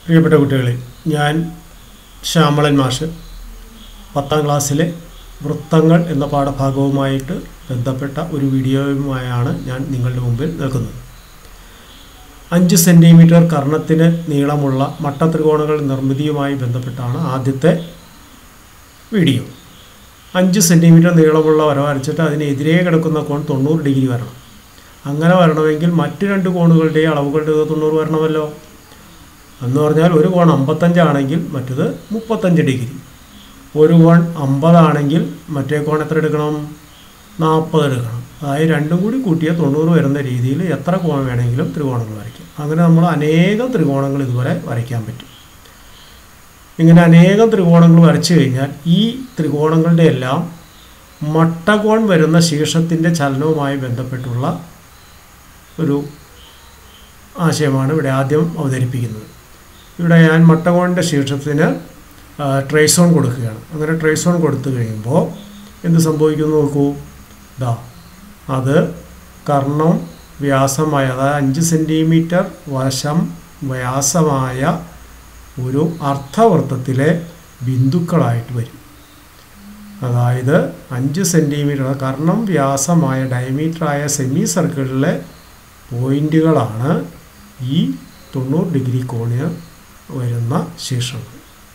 പ്രിയപ്പെട്ട കുട്ടികളെ ഞാൻ ശ്യാമളൻ മാഷ് പത്താം ക്ലാസ്സിലെ വൃത്തങ്ങൾ എന്ന പാഠഭാഗവുമായിട്ട് ബന്ധപ്പെട്ട ഒരു വീഡിയോയുമായാണ് ഞാൻ നിങ്ങളുടെ മുമ്പിൽ നിൽക്കുന്നത് അഞ്ച് സെൻറ്റിമീറ്റർ കർണത്തിന് നീളമുള്ള മട്ടത്രികോണങ്ങൾ നിർമ്മിതിയുമായി ബന്ധപ്പെട്ടാണ് ആദ്യത്തെ വീഡിയോ അഞ്ച് സെൻറ്റിമീറ്റർ നീളമുള്ള വര വരച്ചിട്ട് അതിനെതിരെ കിടക്കുന്ന കോൺ തൊണ്ണൂറ് ഡിഗ്രി വരണം അങ്ങനെ വരണമെങ്കിൽ മറ്റ് രണ്ട് കോണുകളുടെയും അളവുകളുടെ തൊണ്ണൂറ് വരണമല്ലോ എന്ന് പറഞ്ഞാൽ ഒരു കോൺ അമ്പത്തഞ്ചാണെങ്കിൽ മറ്റത് മുപ്പത്തഞ്ച് ഡിഗ്രി ഒരു കോൺ അമ്പതാണെങ്കിൽ മറ്റേ കോൺ എത്ര എടുക്കണം നാൽപ്പത് എടുക്കണം അതായത് രണ്ടും കൂടി കൂട്ടിയ തൊണ്ണൂറ് വരുന്ന രീതിയിൽ എത്ര കോൺ വേണമെങ്കിലും ത്രികോണങ്ങൾ വരയ്ക്കാം അങ്ങനെ നമ്മൾ അനേകം ത്രികോണങ്ങൾ ഇതുവരെ വരയ്ക്കാൻ പറ്റും ഇങ്ങനെ അനേകം ത്രികോണങ്ങൾ വരച്ചു കഴിഞ്ഞാൽ ഈ ത്രികോണങ്ങളുടെ എല്ലാം മട്ടകോൺ വരുന്ന ശീർഷത്തിൻ്റെ ചലനവുമായി ബന്ധപ്പെട്ടുള്ള ഒരു ആശയമാണ് ഇവിടെ ആദ്യം അവതരിപ്പിക്കുന്നത് ഇവിടെ ഞാൻ മട്ടകോണിൻ്റെ ശീർഷത്തിന് ട്രേസോൺ കൊടുക്കുകയാണ് അങ്ങനെ ട്രേസോൺ കൊടുത്തു കഴിയുമ്പോൾ എന്ത് സംഭവിക്കുന്നു നോക്കൂ ഇതാ അത് കർണം വ്യാസമായ അതായത് അഞ്ച് സെൻറ്റിമീറ്റർ വശം വ്യാസമായ ഒരു അർദ്ധവൃത്തത്തിലെ ബിന്ദുക്കളായിട്ട് വരും അതായത് അഞ്ച് സെൻറ്റിമീറ്റർ കർണം വ്യാസമായ ഡയമീറ്ററായ സെമി സർക്കിളിലെ പോയിന്റുകളാണ് ഈ തൊണ്ണൂറ് ഡിഗ്രി കോണിന് വരുന്ന ശീർഷങ്ങൾ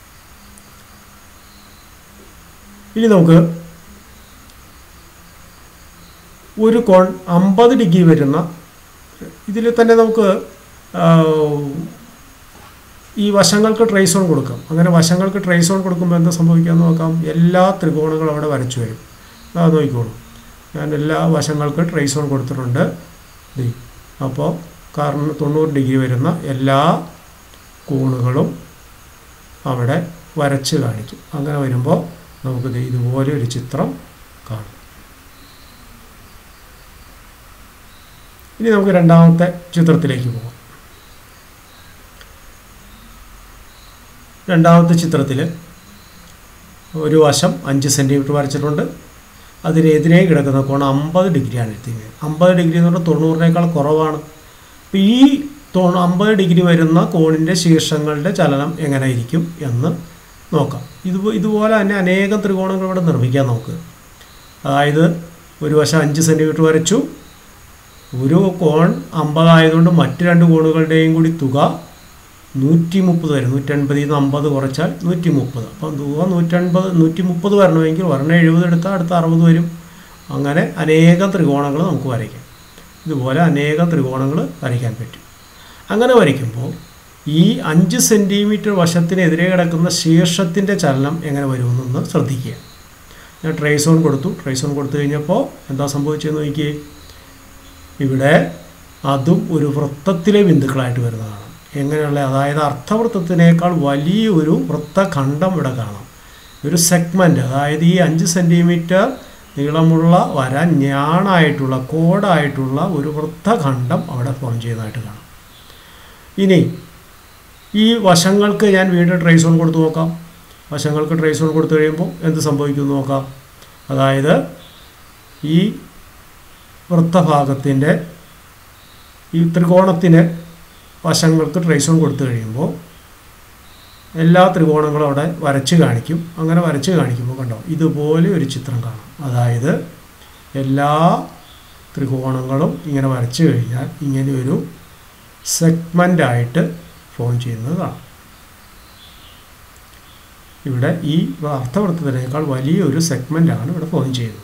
ഇനി നമുക്ക് ഒരു കോൺ അമ്പത് ഡിഗ്രി വരുന്ന ഇതിൽ തന്നെ നമുക്ക് ഈ വശങ്ങൾക്ക് ട്രേസോൺ കൊടുക്കാം അങ്ങനെ വശങ്ങൾക്ക് ട്രേസോൺ കൊടുക്കുമ്പോൾ എന്താ സംഭവിക്കാമെന്ന് നോക്കാം എല്ലാ ത്രികോണങ്ങളും അവിടെ വരച്ചു വരും അത് നോക്കിക്കോളൂ ഞാൻ എല്ലാ വശങ്ങൾക്ക് ട്രേസോൺ കൊടുത്തിട്ടുണ്ട് അപ്പോൾ കാരണം തൊണ്ണൂറ് ഡിഗ്രി വരുന്ന എല്ലാ കോണുകളും അവിടെ വരച്ച് കാണിക്കും അങ്ങനെ വരുമ്പോൾ നമുക്കിത് ഇതുപോലെ ഒരു ചിത്രം കാണും ഇനി നമുക്ക് രണ്ടാമത്തെ ചിത്രത്തിലേക്ക് പോകാം രണ്ടാമത്തെ ചിത്രത്തിൽ ഒരു വശം അഞ്ച് സെൻറ്റിമീറ്റർ വരച്ചിട്ടുണ്ട് അതിനെതിരെ കിടക്കുന്ന കോണം അമ്പത് ഡിഗ്രിയാണ് എടുത്തിരിക്കുന്നത് അമ്പത് ഡിഗ്രി എന്ന് പറഞ്ഞാൽ തൊണ്ണൂറിനേക്കാൾ കുറവാണ് അപ്പോൾ ഈ തൊ അമ്പത് ഡിഗ്രി വരുന്ന കോണിൻ്റെ ശീർഷങ്ങളുടെ ചലനം എങ്ങനെ ഇരിക്കും എന്ന് നോക്കാം ഇത് ഇതുപോലെ തന്നെ അനേകം ത്രികോണങ്ങൾ ഇവിടെ നിർമ്മിക്കാൻ നോക്കുക അതായത് ഒരു വശം അഞ്ച് സെൻറ്റിമീറ്റർ വരച്ചു ഒരു കോൺ അമ്പതായതുകൊണ്ട് മറ്റ് രണ്ട് കോണുകളുടെയും കൂടി തുക നൂറ്റി മുപ്പത് വരും നൂറ്റൻപതിൽ നിന്ന് അമ്പത് കുറച്ചാൽ നൂറ്റി മുപ്പത് അപ്പം തുക നൂറ്റൻപത് നൂറ്റി മുപ്പത് വരണമെങ്കിൽ ഒരെണ്ണം എഴുപത് എടുത്താൽ അടുത്ത അറുപത് വരും അങ്ങനെ അനേകം ത്രികോണങ്ങൾ നമുക്ക് വരയ്ക്കാം ഇതുപോലെ അനേകം ത്രികോണങ്ങൾ വരയ്ക്കാൻ പറ്റും അങ്ങനെ വരയ്ക്കുമ്പോൾ ഈ അഞ്ച് സെൻറ്റിമീറ്റർ വശത്തിനെതിരെ കിടക്കുന്ന ശീർഷത്തിൻ്റെ ചലനം എങ്ങനെ വരുമെന്നൊന്ന് ശ്രദ്ധിക്കുക ഞാൻ ട്രേസോൺ കൊടുത്തു ട്രേസോൺ കൊടുത്തു കഴിഞ്ഞപ്പോൾ എന്താ സംഭവിച്ചതെന്ന് നോക്കിയേ ഇവിടെ അതും ഒരു വൃത്തത്തിലെ ബിന്ദുക്കളായിട്ട് വരുന്നതാണ് എങ്ങനെയുള്ള അതായത് അർത്ഥവൃത്തത്തിനേക്കാൾ വലിയൊരു വൃത്തഖണ്ഡം ഇവിടെ കാണാം ഒരു സെഗ്മെൻറ്റ് അതായത് ഈ അഞ്ച് സെൻറ്റിമീറ്റർ നീളമുള്ള വര ഞാണായിട്ടുള്ള കോഡായിട്ടുള്ള ഒരു വൃത്തഖണ്ഡം അവിടെ ഫോം ചെയ്യുന്നതായിട്ട് കാണാം ഇനി ഈ വശങ്ങൾക്ക് ഞാൻ വീണ്ടും ട്രേസോൺ കൊടുത്ത് നോക്കാം വശങ്ങൾക്ക് ട്രേസോൺ കൊടുത്തു കഴിയുമ്പോൾ എന്ത് സംഭവിക്കുമെന്ന് നോക്കാം അതായത് ഈ വൃത്തഭാഗത്തിൻ്റെ ഈ ത്രികോണത്തിന് വശങ്ങൾക്ക് ട്രേസോൺ കൊടുത്തു കഴിയുമ്പോൾ എല്ലാ ത്രികോണങ്ങളും അവിടെ വരച്ച് കാണിക്കും അങ്ങനെ വരച്ച് കാണിക്കുമ്പോൾ കണ്ടോ ഇതുപോലെ ഒരു ചിത്രം കാണാം അതായത് എല്ലാ ത്രികോണങ്ങളും ഇങ്ങനെ വരച്ച് കഴിഞ്ഞാൽ ഇങ്ങനെ ഒരു സെഗ്മെൻ്റായിട്ട് ഫോം ചെയ്യുന്നത് കാണാം ഇവിടെ ഈ അർത്ഥവൃത്തത്തിനേക്കാൾ വലിയൊരു സെഗ്മെൻ്റാണ് ഇവിടെ ഫോം ചെയ്യുന്നത്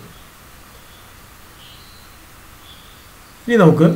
ഇനി നമുക്ക്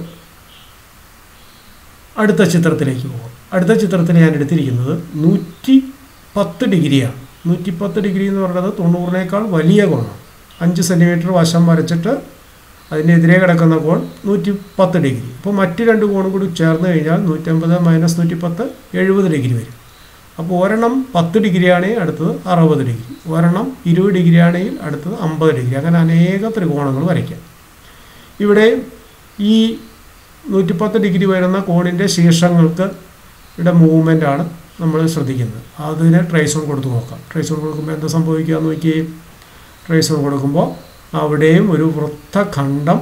അടുത്ത ചിത്രത്തിലേക്ക് പോകാം അടുത്ത ചിത്രത്തിൽ ഞാൻ എടുത്തിരിക്കുന്നത് നൂറ്റി പത്ത് ഡിഗ്രിയാണ് നൂറ്റി പത്ത് ഡിഗ്രി എന്ന് പറയുന്നത് തൊണ്ണൂറിനേക്കാൾ വലിയ കോണാണ് അഞ്ച് സെൻറ്റിമീറ്റർ വശം വരച്ചിട്ട് അതിനെതിരെ കിടക്കുന്ന കോൺ നൂറ്റി പത്ത് ഡിഗ്രി അപ്പോൾ മറ്റ് രണ്ട് കോണും കൂടി ചേർന്ന് കഴിഞ്ഞാൽ നൂറ്റമ്പത് മൈനസ് നൂറ്റി പത്ത് എഴുപത് ഡിഗ്രി വരും അപ്പോൾ ഒരെണ്ണം പത്ത് ഡിഗ്രി ആണെങ്കിൽ അടുത്തത് അറുപത് ഡിഗ്രി ഒരെണ്ണം ഇരുപത് ഡിഗ്രി ആണെങ്കിൽ അടുത്തത് അമ്പത് ഡിഗ്രി അങ്ങനെ അനേക ത്രികോണങ്ങൾ വരയ്ക്കാം ഇവിടെ ഈ നൂറ്റിപ്പത്ത് ഡിഗ്രി വരുന്ന കോണിൻ്റെ ശീർഷങ്ങൾക്ക് ഇവിടെ മൂവ്മെൻ്റ് ആണ് നമ്മൾ ശ്രദ്ധിക്കുന്നത് അതിന് ട്രേസോൺ കൊടുത്ത് നോക്കാം ട്രേസോൺ കൊടുക്കുമ്പോൾ എന്താ സംഭവിക്കുക എന്ന് നോക്കി ട്രേസോൺ കൊടുക്കുമ്പോൾ അവിടെയും ഒരു വൃത്തഖണ്ഡം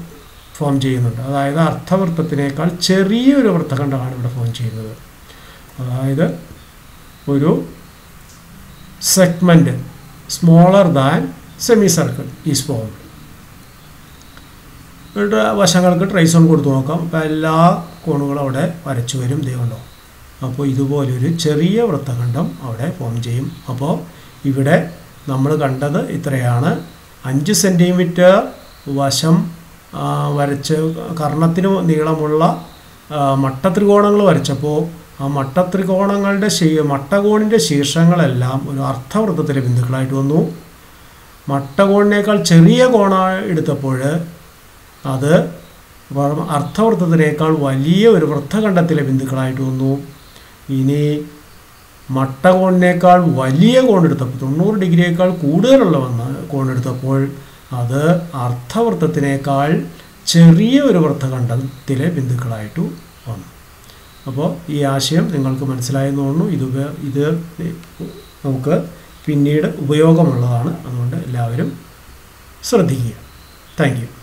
ഫോം ചെയ്യുന്നുണ്ട് അതായത് അർത്ഥവൃത്തത്തിനേക്കാൾ ചെറിയൊരു വൃത്തഖണ്ഡമാണ് ഇവിടെ ഫോം ചെയ്യുന്നത് അതായത് ഒരു segment smaller than semi circle is formed എന്നിട്ട് വശങ്ങൾക്ക് ട്രേസ് ഓൺ കൊടുത്തു നോക്കാം അപ്പോൾ എല്ലാ കോണുകളും അവിടെ വരച്ചു വരും ദേ കണ്ടോ അപ്പോൾ ഇതുപോലൊരു ചെറിയ വൃത്തഖണ്ഡം അവിടെ ഫോം ചെയ്യും അപ്പോൾ ഇവിടെ നമ്മൾ കണ്ടത് ഇത്രയാണ് അഞ്ച് സെൻറ്റിമീറ്റർ വശം ആ, വരച്ച് കർണത്തിന് നീളമുള്ള ആ, മട്ടത്രികോണങ്ങൾ വരച്ചപ്പോൾ ആ മട്ടത്രികോണങ്ങളുടെ ശീ മട്ടകോണിൻ്റെ ശീർഷങ്ങളെല്ലാം ഒരു അർത്ഥവൃത്തത്തിലെ ബിന്ദുക്കളായിട്ട് വന്നു മട്ടകോണിനേക്കാൾ ചെറിയ കോണ എടുത്തപ്പോൾ അത് വ- അർത്ഥവൃത്തത്തിനേക്കാൾ വലിയ ഒരു വൃത്തഖണ്ഡത്തിലെ ബിന്ദുക്കളായിട്ട് വന്നു ഇനി മട്ടകോണിനേക്കാൾ വലിയ കോണെടുത്തപ്പോൾ തൊണ്ണൂറ് ഡിഗ്രിയേക്കാൾ കൂടുതലുള്ള വന്ന കോണെടുത്തപ്പോൾ അത് അർത്ഥവൃത്തത്തിനേക്കാൾ ചെറിയ ഒരു വൃത്തഖണ്ഡത്തിലെ ബിന്ദുക്കളായിട്ട് വന്നു അപ്പോൾ ഈ ആശയം നിങ്ങൾക്ക് മനസ്സിലായെന്ന് തോന്നുന്നു ഇത് ഉപ- ഇത് നമുക്ക് പിന്നീട് ഉപയോഗമുള്ളതാണ് അതുകൊണ്ട് എല്ലാവരും ശ്രദ്ധിക്കുക താങ്ക് യു